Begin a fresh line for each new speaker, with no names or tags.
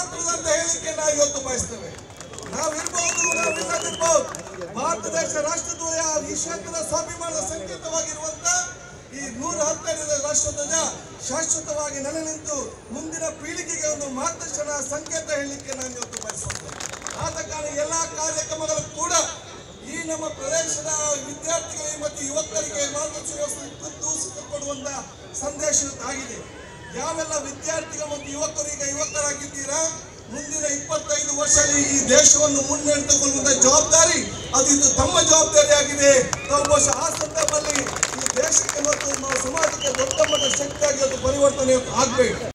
ಭಾರತದ ಅಂತ ಹೇಳಲಿಕ್ಕೆ ನಾವು ಇವತ್ತು ಬಯಸ್ತೇವೆ ನಾವಿರ್ಬಹುದು ನಾವಿಲ್ಲದಿರ್ಬಹುದು ಭಾರತ ದೇಶ ರಾಷ್ಟ್ರಧ್ವಜ ಈ ಕ್ಷೇತ್ರದ ಸ್ವಾಭಿಮಾನದ ಸಂಕೇತವಾಗಿರುವಂತ ಈ ನೂರ ಹತ್ತನೇ ರಾಷ್ಟ್ರಧ್ವಜ ಶಾಶ್ವತವಾಗಿ ನೆಲೆ ನಿಂತು ಮುಂದಿನ ಪೀಳಿಗೆಗೆ ಒಂದು ಮಾರ್ಗದರ್ಶನ ಸಂಕೇತ ಹೇಳಲಿಕ್ಕೆ ನಾನು ಇವತ್ತು ಬಯಸುತ್ತೇನೆ ಆದ ಕಾರಣ ಎಲ್ಲಾ ಕಾರ್ಯಕ್ರಮಗಳು ಕೂಡ ಈ ನಮ್ಮ ಪ್ರದೇಶದ ವಿದ್ಯಾರ್ಥಿಗಳಿಗೆ ಮತ್ತು ಯುವಕರಿಗೆ ಮಾರ್ಗದರ್ಶನ ಕೊಡುವಂತ ಸಂದೇಶ ಆಗಿದೆ ಯಾವೆಲ್ಲ ವಿದ್ಯಾರ್ಥಿಗಳು ಮತ್ತು ಯುವಕರು ಈಗ ಯುವಕರಾಗಿದ್ದೀರಾ ಮುಂದಿನ ಇಪ್ಪತ್ತೈದು ವರ್ಷ ಈ ದೇಶವನ್ನು ಮುನ್ನಡೆದುಕೊಳ್ಳುವಂತ ಜವಾಬ್ದಾರಿ ಅದು ಇದು ತಮ್ಮ ಜವಾಬ್ದಾರಿ ಆಗಿದೆ ತಾವು ಬಹುಶಃ ಆ ಸಂದರ್ಭದಲ್ಲಿ ಈ ದೇಶಕ್ಕೆ ಮತ್ತು ನಮ್ಮ ಸಮಾಜಕ್ಕೆ ದೊಡ್ಡ ಮಟ್ಟದ ಶಕ್ತಿಯಾಗಿ ಅದು ಪರಿವರ್ತನೆ ಆಗಬೇಕು